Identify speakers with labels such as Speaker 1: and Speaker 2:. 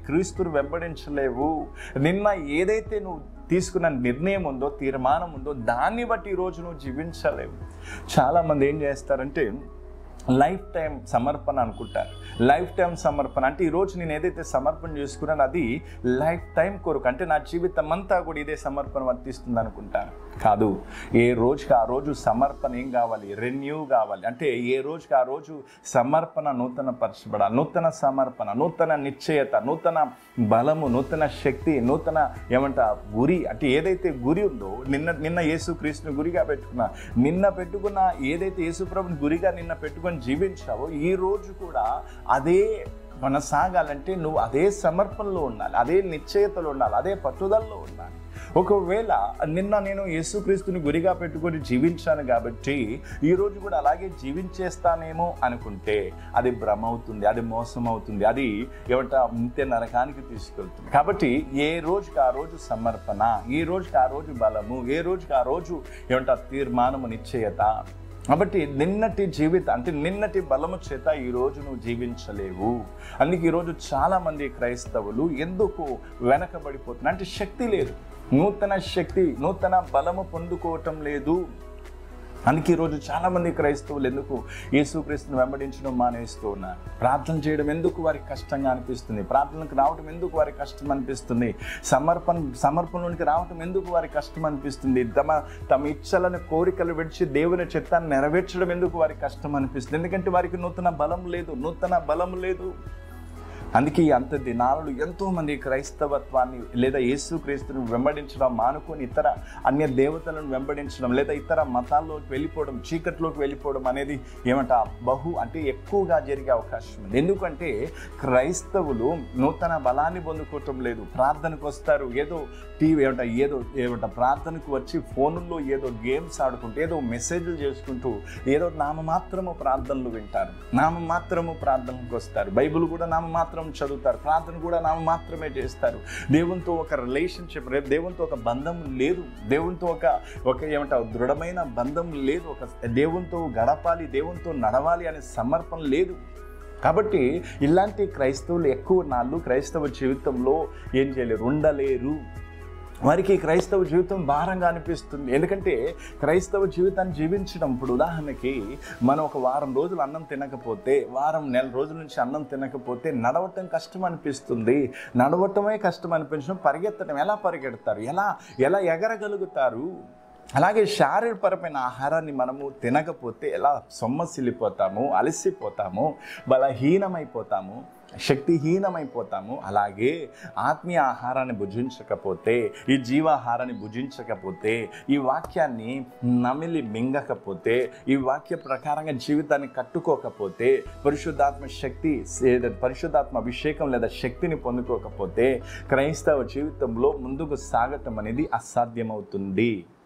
Speaker 1: క్రీస్తుని వెంబడించలేవు నిన్న ఏదైతే నువ్వు తీసుకున్న నిర్ణయం ఉందో తీర్మానం ఉందో దాన్ని బట్టి ఈరోజు నువ్వు జీవించలేవు చాలామంది ఏం చేస్తారంటే లైఫ్ టైం సమర్పణ అనుకుంటారు లైఫ్ టైం సమర్పణ అంటే ఈరోజు నేను ఏదైతే సమర్పణ చేసుకున్నానో అది లైఫ్ టైం కొరకు అంటే నా జీవితం అంతా కూడా ఇదే సమర్పణ వర్తిస్తుంది అనుకుంటాను కాదు ఏ రోజుకి ఆ రోజు సమర్పణ ఏం కావాలి రెన్యూ కావాలి అంటే ఏ రోజుకి ఆ రోజు సమర్పణ నూతన పరచబడాలి నూతన సమర్పణ నూతన నిశ్చయత నూతన బలము నూతన శక్తి నూతన ఏమంట గురి అంటే ఏదైతే గురి ఉందో నిన్న నిన్న యేసు క్రీస్తుని గురిగా పెట్టుకున్నా నిన్న పెట్టుకున్న ఏదైతే యేసు ప్రభుని గురిగా నిన్న పెట్టుకొని జీవించావో ఈ రోజు కూడా అదే కొనసాగాలంటే నువ్వు అదే సమర్పణలో ఉండాలి అదే నిశ్చయతలో ఉండాలి అదే పట్టుదలలో ఉండాలి ఒకవేళ నిన్న నేను యేసుక్రీస్తుని గురిగా పెట్టుకొని జీవించాను కాబట్టి ఈరోజు కూడా అలాగే జీవించేస్తానేమో అనుకుంటే అది భ్రమ అవుతుంది అది మోసం అవుతుంది అది ఏమంట నిత్య నరకానికి తీసుకెళ్తుంది కాబట్టి ఏ రోజుకి ఆ రోజు సమర్పణ ఏ రోజుకి ఆ రోజు బలము ఏ రోజుకి ఆ రోజు ఏమంట తీర్మానము నిశ్చయత కాబట్టి నిన్నటి జీవితం అంటే నిన్నటి బలము చేత ఈ రోజు నువ్వు జీవించలేవు అందుకే ఈరోజు చాలామంది క్రైస్తవులు ఎందుకు వెనకబడిపోతున్నారు అంటే శక్తి లేదు నూతన శక్తి నూతన బలము పొందుకోవటం లేదు అందుకే ఈరోజు చాలామంది క్రైస్తవులు ఎందుకు యేసుక్రీస్తుని వెంబడించడం మానేస్తూ ఉన్నారు ప్రార్థన చేయడం ఎందుకు వారికి కష్టంగా అనిపిస్తుంది ప్రార్థనకు రావడం ఎందుకు వారికి కష్టం అనిపిస్తుంది సమర్పణ సమర్పణలోనికి రావడం ఎందుకు వారికి కష్టం అనిపిస్తుంది తమ తమ ఇచ్చలను కోరికలు విడిచి దేవుని చిత్తాన్ని నెరవేర్చడం ఎందుకు వారికి కష్టం అనిపిస్తుంది ఎందుకంటే వారికి నూతన బలం లేదు నూతన బలం లేదు అందుకే ఈ అంత దినాలలో ఎంతోమంది క్రైస్తవత్వాన్ని లేదా యేసు క్రీస్తుని వెంబడించడం మానుకొని ఇతర అన్య దేవతలను వెంబడించడం లేదా ఇతర మతాల్లోకి వెళ్ళిపోవడం చీకట్లోకి వెళ్ళిపోవడం అనేది ఏమంట బహు అంటే ఎక్కువగా జరిగే అవకాశం ఉంది ఎందుకంటే క్రైస్తవులు నూతన బలాన్ని పొందుకోవటం లేదు ప్రార్థనకు వస్తారు ఏదో టీవీ ఏమంట ఏదో ఏమంట ప్రార్థనకు వచ్చి ఫోనుల్లో ఏదో గేమ్స్ ఆడుకుంటూ ఏదో మెసేజ్లు చేసుకుంటూ ఏదో నామమాత్రము ప్రార్థనలు వింటారు నామమాత్రము ప్రార్థనకు వస్తారు బైబిల్ కూడా నామమాత్రం చదువుతారు ప్రార్థన కూడా నామ మాత్రమే చేస్తారు దేవునితో ఒక రిలేషన్షిప్ రేపు దేవునితో ఒక బంధం లేదు దేవునితో ఒక ఒక ఏమంటావు దృఢమైన బంధం లేదు ఒక దేవునితో గడపాలి దేవునితో నడవాలి అనే సమర్పణ లేదు కాబట్టి ఇలాంటి క్రైస్తవులు ఎక్కువ నాళ్ళు క్రైస్తవ జీవితంలో ఏం చేయలేరు ఉండలేరు వారికి క్రైస్తవ జీవితం భారంగా అనిపిస్తుంది ఎందుకంటే క్రైస్తవ జీవితాన్ని జీవించడం ఇప్పుడు ఉదాహరణకి మనం ఒక వారం రోజులు అన్నం తినకపోతే వారం నెల రోజుల నుంచి అన్నం తినకపోతే నడవటం కష్టం అనిపిస్తుంది నడవటమే కష్టం అనిపించడం పరిగెత్తడం ఎలా పరిగెడతారు ఎలా ఎలా ఎగరగలుగుతారు అలాగే శారీరపరమైన ఆహారాన్ని మనము తినకపోతే ఎలా సొమ్మసిల్లిపోతాము అలసిపోతాము బలహీనమైపోతాము శక్తిహీనమైపోతాము అలాగే ఆత్మీయ ఆహారాన్ని భుజించకపోతే ఈ జీవాహారాన్ని భుజించకపోతే ఈ వాక్యాన్ని నమిలి మింగకపోతే ఈ వాక్య ప్రకారంగా జీవితాన్ని కట్టుకోకపోతే పరిశుద్ధాత్మ శక్తి లేదా పరిశుద్ధాత్మ అభిషేకం లేదా శక్తిని పొందుకోకపోతే క్రైస్తవ జీవితంలో ముందుకు సాగటం అనేది అసాధ్యమవుతుంది